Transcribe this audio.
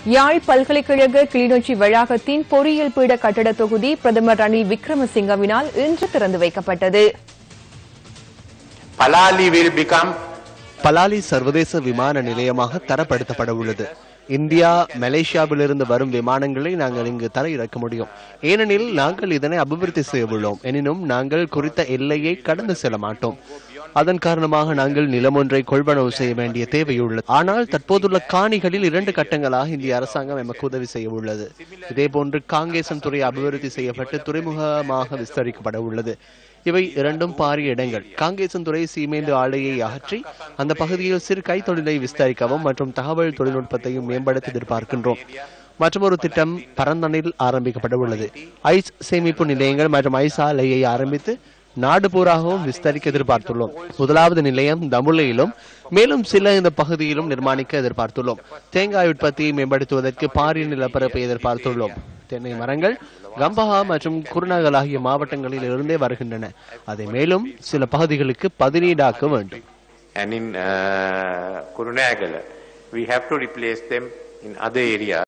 யாழ் பல்கலைக்கழக கிளிநொச்சி வளாகத்தின் பொறியியல் பீட கட்டட தொகுதி பிரதமர் ரணில் விக்ரமசிங்கவினால் இன்று திறந்து வைக்கப்பட்டது Palali will become பலாலி சர்வதேச விமான நிலையமாக தரப்படுத்தப்பட உள்ளது இந்தியா மலேசியாவிலிருந்து வரும் விமானங்களை நாங்கள் இங்கு தர இறக்க முடியும் ஏனெனில் நாங்கள் இதனை அபிவிருத்தி செய்ய உள்ளோம் எனினும் நாங்கள் குறித்த எல்லையை கடந்து செல்ல மாட்டோம் அதன் காரணமாக நாங்கள் நிலம் ஒன்றை கொள்வனவு செய்ய வேண்டிய தேவையுள்ளது ஆனால் தற்போதுள்ள காணிகளில் இரண்டு கட்டங்களாக இந்திய அரசாங்கம் எமக்கு உதவி செய்ய உள்ளது இதேபோன்று காங்கேசன் துறை அபிவிருத்தி செய்யப்பட்டு துறைமுகமாக விஸ்தரிக்கப்பட உள்ளது இவை இரண்டும் பாரிய இடங்கள் காங்கேசன்துறை சீமேந்து ஆலையை அகற்றி அந்த பகுதியில் சிறு கைத்தொழிலை விஸ்தரிக்கவும் மற்றும் தகவல் தொழில்நுட்பத்தையும் மேம்படுத்த எதிர்பார்க்கின்றோம் மற்றொரு திட்டம் பரந்தனில் ஆரம்பிக்கப்பட உள்ளது ஐஸ் சேமிப்பு நிலையங்கள் மற்றும் ஐஸ் ஆலையை ஆரம்பித்து நாடு பூராகவும் விஸ்தரிக்க எதிர்பார்த்துள்ளோம் முதலாவது நிலையம் தமுலையிலும் மேலும் சில இந்த பகுதியிலும் நிர்மாணிக்க எதிர்பார்த்துள்ளோம் தேங்காய் உற்பத்தியை மேம்படுத்துவதற்கு பாரிய நிலப்பரப்பை எதிர்பார்த்துள்ளோம் தென்னை மரங்கள் கம்பஹா மற்றும் குருநாகல் ஆகிய மாவட்டங்களில் இருந்தே வருகின்றன அதை மேலும் சில பகுதிகளுக்கு பதிலீடாக்க வேண்டும் and in uh, Kurunagala. We have to replace them in other areas.